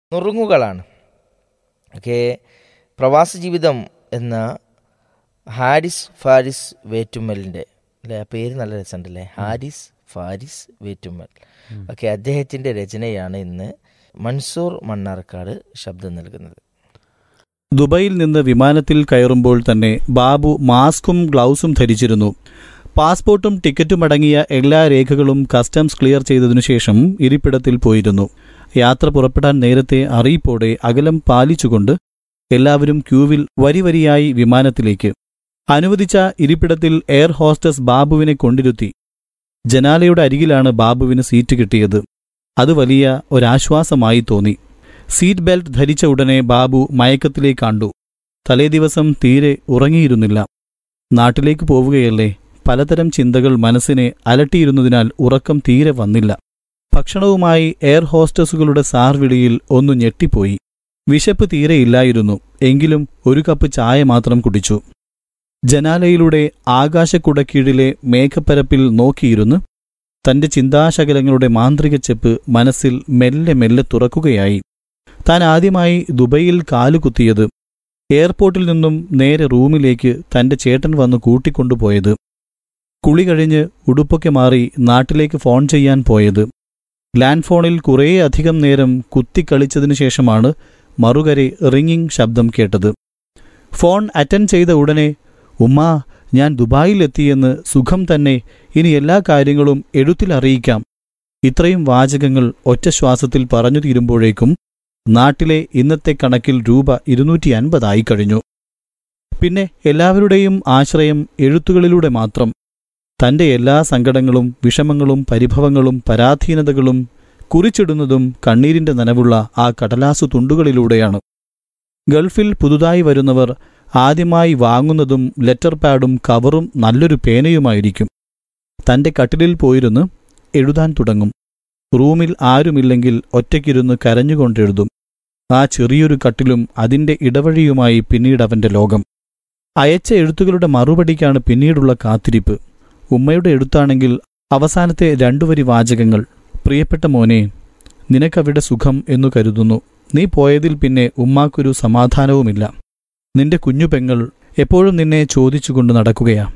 നുറുങ്ങുകളാണ് okay പ്രവാസ ജീവിതം എന്ന ഹാരിസ് ഫാരിസ് വേറ്റുമ്മലിൻ്റെ അല്ലേ ആ പേര് നല്ല രസമുണ്ടല്ലേ ഹാരിസ് ഫാരിസ് വേറ്റുമ്മൽ ഓക്കെ അദ്ദേഹത്തിൻ്റെ രചനയാണ് ഇന്ന് മൻസൂർ മണ്ണാർക്കാട് ശബ്ദം നൽകുന്നത് ദുബൈയിൽ നിന്ന് വിമാനത്തിൽ കയറുമ്പോൾ തന്നെ ബാബു മാസ്കും ഗ്ലൗസും ധരിച്ചിരുന്നു പാസ്പോർട്ടും ടിക്കറ്റും അടങ്ങിയ എല്ലാ രേഖകളും കസ്റ്റംസ് ക്ലിയർ ചെയ്തതിനു ശേഷം ഇരിപ്പിടത്തിൽ പോയിരുന്നു യാത്ര പുറപ്പെടാൻ നേരത്തെ അറിയിപ്പോടെ അകലം പാലിച്ചുകൊണ്ട് എല്ലാവരും ക്യൂവിൽ വരി വരിയായി വിമാനത്തിലേക്ക് അനുവദിച്ച ഇരിപ്പിടത്തിൽ എയർ ഹോസ്റ്റസ് ബാബുവിനെ കൊണ്ടിരുത്തി ജനാലയുടെ അരികിലാണ് ബാബുവിന് സീറ്റ് കിട്ടിയത് അത് വലിയ ഒരാശ്വാസമായി തോന്നി സീറ്റ് ബെൽറ്റ് ധരിച്ച ഉടനെ ബാബു മയക്കത്തിലേക്ക് കണ്ടു തലേദിവസം തീരെ ഉറങ്ങിയിരുന്നില്ല നാട്ടിലേക്ക് പോവുകയല്ലേ പലതരം ചിന്തകൾ മനസ്സിനെ അലട്ടിയിരുന്നതിനാൽ ഉറക്കം തീരെ വന്നില്ല ഭക്ഷണവുമായി എയർ ഹോസ്റ്റസുകളുടെ സാർ വിളിയിൽ ഒന്നു ഞെട്ടിപ്പോയി വിശപ്പ് തീരെയില്ലായിരുന്നു എങ്കിലും ഒരു കപ്പ് ചായ മാത്രം കുടിച്ചു ജനാലയിലൂടെ ആകാശക്കുടക്കീഴിലെ മേഘപ്പരപ്പിൽ നോക്കിയിരുന്ന് തന്റെ ചിന്താശകലങ്ങളുടെ മാന്ത്രിക ചെപ്പ് മനസ്സിൽ മെല്ലെ മെല്ലെ തുറക്കുകയായി താൻ ആദ്യമായി ദുബൈയിൽ കാലുകുത്തിയത് എയർപോർട്ടിൽ നിന്നും നേരെ റൂമിലേക്ക് തന്റെ ചേട്ടൻ വന്ന് കൂട്ടിക്കൊണ്ടുപോയത് കുളി കഴിഞ്ഞ് ഉടുപ്പൊക്കെ മാറി നാട്ടിലേക്ക് ഫോൺ ചെയ്യാൻ പോയത് ലാൻഡ് ഫോണിൽ കുറേയധികം നേരം കുത്തിക്കളിച്ചതിനു ശേഷമാണ് മറുകരെ റിങ്ങിങ് ശബ്ദം കേട്ടത് ഫോൺ അറ്റൻഡ് ചെയ്ത ഉടനെ ഉമ്മാ ഞാൻ ദുബായിലെത്തിയെന്ന് സുഖം തന്നെ ഇനി എല്ലാ കാര്യങ്ങളും എഴുത്തിൽ അറിയിക്കാം ഇത്രയും വാചകങ്ങൾ ഒറ്റ ശ്വാസത്തിൽ പറഞ്ഞു തീരുമ്പോഴേക്കും നാട്ടിലെ ഇന്നത്തെ കണക്കിൽ രൂപ ഇരുന്നൂറ്റി അൻപതായി കഴിഞ്ഞു പിന്നെ എല്ലാവരുടെയും ആശ്രയം എഴുത്തുകളിലൂടെ മാത്രം തന്റെ എല്ലാ സങ്കടങ്ങളും വിഷമങ്ങളും പരിഭവങ്ങളും പരാധീനതകളും കുറിച്ചിടുന്നതും കണ്ണീരിന്റെ നനവുള്ള ആ കടലാസു തുണ്ടുകളിലൂടെയാണ് ഗൾഫിൽ പുതുതായി വരുന്നവർ ആദ്യമായി വാങ്ങുന്നതും ലെറ്റർ പാഡും കവറും നല്ലൊരു പേനയുമായിരിക്കും തന്റെ കട്ടിലിൽ പോയിരുന്ന് എഴുതാൻ തുടങ്ങും റൂമിൽ ആരുമില്ലെങ്കിൽ ഒറ്റയ്ക്കിരുന്ന് കരഞ്ഞുകൊണ്ടെഴുതും ആ ചെറിയൊരു കട്ടിലും അതിന്റെ ഇടവഴിയുമായി പിന്നീട് അവന്റെ ലോകം അയച്ച എഴുത്തുകളുടെ മറുപടിക്കാണ് പിന്നീടുള്ള കാത്തിരിപ്പ് ഉമ്മയുടെ എഴുത്താണെങ്കിൽ അവസാനത്തെ രണ്ടുവരി വാചകങ്ങൾ പ്രിയപ്പെട്ട മോനെ നിനക്കവിടെ സുഖം എന്നു കരുതുന്നു നീ പോയതിൽ പിന്നെ ഉമ്മാക്കൊരു സമാധാനവുമില്ല നിന്റെ കുഞ്ഞു പെങ്ങൾ എപ്പോഴും നിന്നെ ചോദിച്ചുകൊണ്ട് നടക്കുകയാ